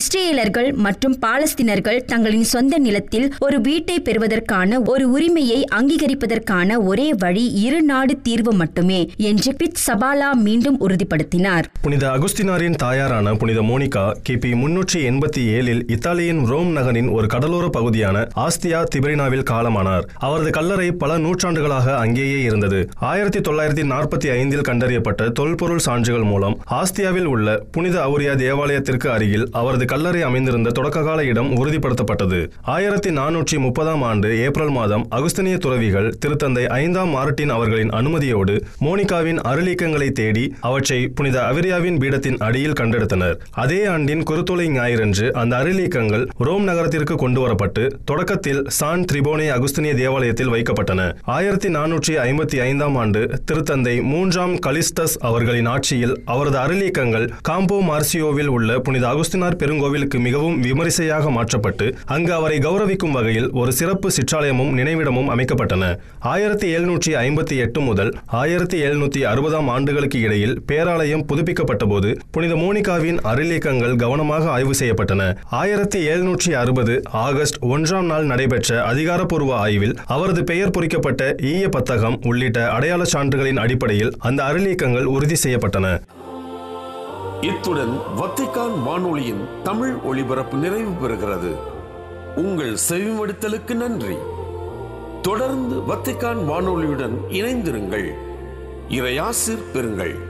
இஸ்ரேலர்கள் மற்றும் பாலஸ்தீனர்கள் தங்களின் சொந்த நிலத்தில் ஒரு வீட்டை பெறுவதற்கான ஒரு உரிமையை அங்கீகரிப்பதற்கான ஒரே வழி இரு நாடு தீர்வு மட்டுமே என்று பிட் சபாலா மீண்டும் உறுதிப்படுத்தினார் புனித அகுஸ்தினாரின் தாயாரான புனித மோனிகா கிபி முன்னூற்றி எண்பத்தி ஏழில் இத்தாலியின் ரோம் நகரின் ஒரு கடலோர பகுதியான ஆஸ்தியா திபரினாவில் காலமானார் அவரது கல்லறை பல நூற்றாண்டுகளாக அங்கேயே இருந்தது ஆயிரத்தி தொள்ளாயிரத்தி நாற்பத்தி ஐந்தில் கண்டறியப்பட்ட தொல்பொருள் சான்றுகள் மூலம் ஆஸ்தியாவில் உள்ள புனித அவுரியா தேவாலயத்திற்கு அருகில் அவரது கல்லறை அமைந்திருந்த தொடக்ககால இடம் உறுதிப்படுத்தப்பட்டது ஆயிரத்தி நானூற்றி முப்பதாம் ஆண்டு ஏப்ரல் மாதம் அகுஸ்தனிய துறவிகள் திருத்தந்தை ஐந்தாம் மார்ட்டின் அவர்களின் அனுமதியோடு மோனிகாவின் அருளீக்கங்களை தேடி அவற்றை புனித அவிரியாவின் பீடத்தின் அடியில் கண்டெடுத்தனர் அதே ஆண்டின் குருத்தொலை ஞாயிறன்று அந்த அருளீக்கங்கள் ரோம் நகரத்திற்கு கொண்டு வரப்பட்டு தொடக்கத்தில் சான் திரிபோனே அகுஸ்தனிய தேவாலயத்தில் வைக்கப்பட்டன ஆயிரத்தி நானூற்றி ஐம்பத்தி ஐந்தாம் ஆண்டு திருத்தந்தை மூன்றாம் கலிஸ்டஸ் அவர்களின் ஆட்சியில் அவரது அருளீக்கங்கள் காம்போ மார்சியோவில் உள்ள புனித அகுஸ்தினார் பெருங்கோவிலுக்கு மிகவும் விமரிசையாக மாற்றப்பட்டு அங்கு அவரை கௌரவிக்கும் வகையில் ஒரு சிறப்பு சிற்றாலயமும் நினைவிடமும் அமைக்கப்பட்டன ஆயிரத்தி எழுநூற்றி ஐம்பத்தி எட்டு முதல் ஆயிரத்தி எழுநூற்றி அறுபதாம் ஆண்டுகளுக்கு இடையில் பேராலயம் புதுப்பிக்கப்பட்ட போது புனித மோனிகாவின் அருளீக்கங்கள் கவனமாக ஆய்வு செய்யப்பட்டன ஆயிரத்தி எழுநூற்றி அறுபது ஆகஸ்ட் ஒன்றாம் நாள் நடைபெற்ற அதிகாரப்பூர்வ ஆய்வில் அவரது பெயர் பொறிக்கப்பட்ட ஈய பத்தகம் உள்ளிட்ட அடையாள சான்றுகளின் அடிப்படையில் அந்த அருளீக்கங்கள் உறுதி செய்யப்பட்டன இத்துடன் வத்திக்கான் வானொலியின் தமிழ் ஒளிபரப்பு நிறைவு பெறுகிறது உங்கள் செவிமடுத்தலுக்கு நன்றி தொடர்ந்து வத்திக்கான் வானொலியுடன் இணைந்திருங்கள் இறையாசிர் பெறுங்கள்